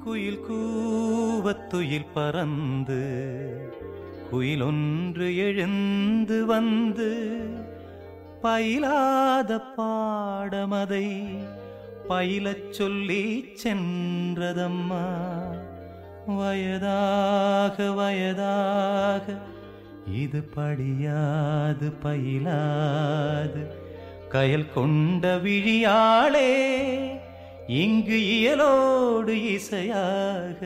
குயில் கூவத்துயில் பறந்து குயிலொன்று எழுந்து வந்து பயிலாத பாடமதை பயிலச் சொல்லி சென்றதம்மா வயதாக வயதாக இது படியாது பயிலாது கயல் கொண்ட விழியாளே இங்கு இயலோடு இசையாக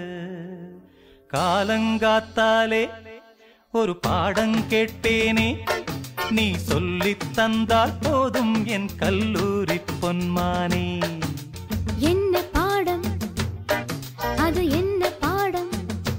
காலங்காத்தாலே ஒரு பாடம் கேட்பேனே நீ சொல்லித் தந்தால் போதும் என் கல்லூரி பொன்மானே என்ன பாடம் அது என்ன பாடம்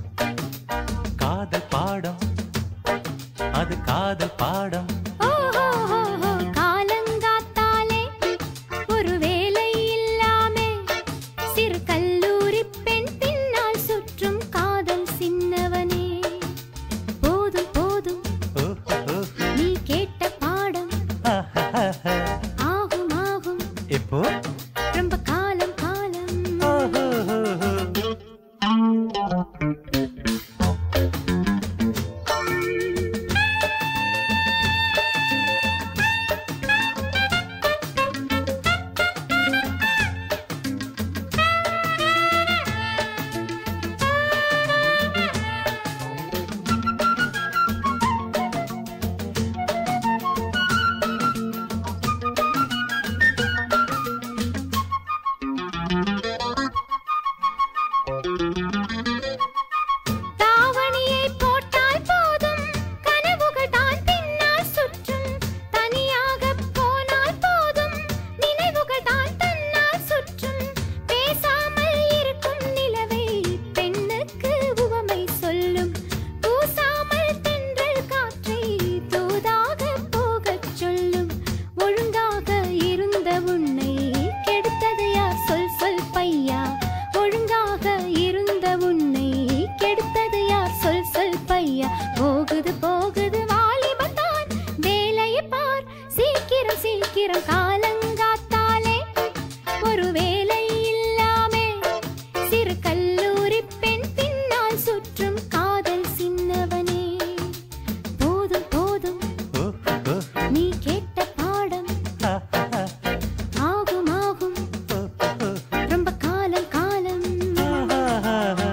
காதல் பாடம் அது காதல் பாடம் ஓஹோஹோஹோ, காலங்காத்தாலே ஒரு வேலை இல்லாமே சிறு கல்லூரி பெண் பின்னால் சுற்றும் காதல் சின்னவனே போதும் போதும் ஓஹோ, நீ கேட்ட பாடம் ஆஹாஹா. ஆகும் ஆகும் எப்போ ரொம்ப காலம் காலம் ஓஹோஹோஹோ. தாவணியை போட்டால் போதும் கனவுகள் தான் பின்னால் சுற்றும் தனியாக போனால் போதும் நினைவுகள் தான் தன்னால் சுற்றும் பேசாமல் இருக்கும் நிலவை பெண்ணுக்கு உவமை சொல்லும் பூசாமல் தென்றல் காற்றை தூதாக போகச் சொல்லும் ஒழுங்காக இருந்த உன்னை கெடுத்தது யார் சொல் சொல் பையா ஒழுங்காக இருந்த உன்னை கெடுத்தது யார் சொல் சொல் பையா போகுது போகுது வாலிபத்தான் வேலையை பார் சீக்கிரம் சீக்கிரம் காலங்காத்தாலே ஒரு வேலை இல்லாமே சிறு கல்லூரி பெண் பின்னால் சுற்றும் காதல் சின்னவனே போதும் போதும் ஓஹோ, நீ கேட்ட பாடம் ஆஹாஹா. ஆகும் ஆகும் ஓஹோ, ரொம்ப காலம் காலம் ஆஹாஹா.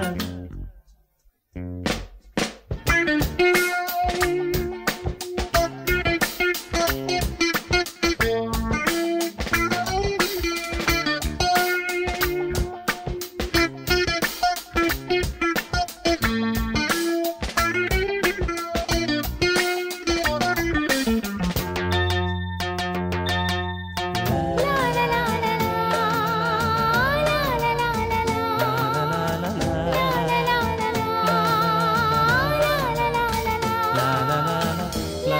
லா லா லா லா லா லா லா லா லா லா லா, லா, லா. லா லா லா லா லா லா லா லா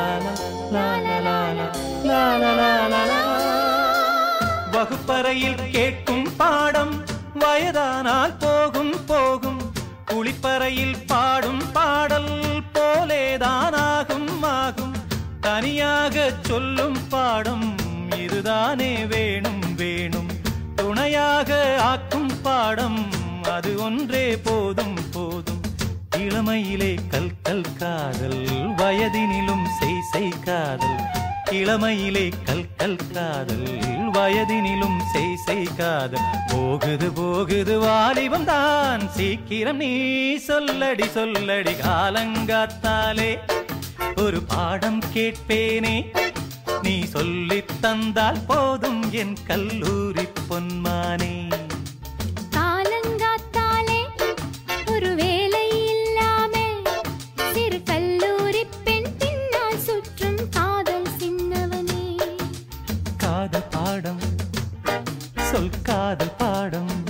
வகுப்பறையில் கேட்கும் பாடம் வயதானால் போகும் போகும் குளிப்பறையில் பாடும் பாடல் போலேதானாகும் ஆகும் தனியாக சொல்லும் பாடம் இதுதானே வேணும் வேணும் துணையாக ஆக்கும் பாடம் அது ஒன்றே போதும் போதும் இளமையிலே கல் கல் காதல் வயதினிலும் செய் செய் காதல் இளமையிலே கல் கல் காதல் வயதினிலும் செய் செய் காதல் போகுது போகுது வாலிபம் தான் சீக்கிரம் நீ சொல்லடி சொல்லடி காலங்காத்தாலே ஒரு பாடம் கேட்பேனே நீ சொல்லித் தந்தால் போதும் என் கல்லூரி பொன்மானே காலங்காத்தாலே ஒரு வேலை இல்லாமே சிறு கல்லூரி பெண் பின்னால் சுற்றும் காதல் சின்னவனே காதல் பாடம் சொல் காதல் பாடம்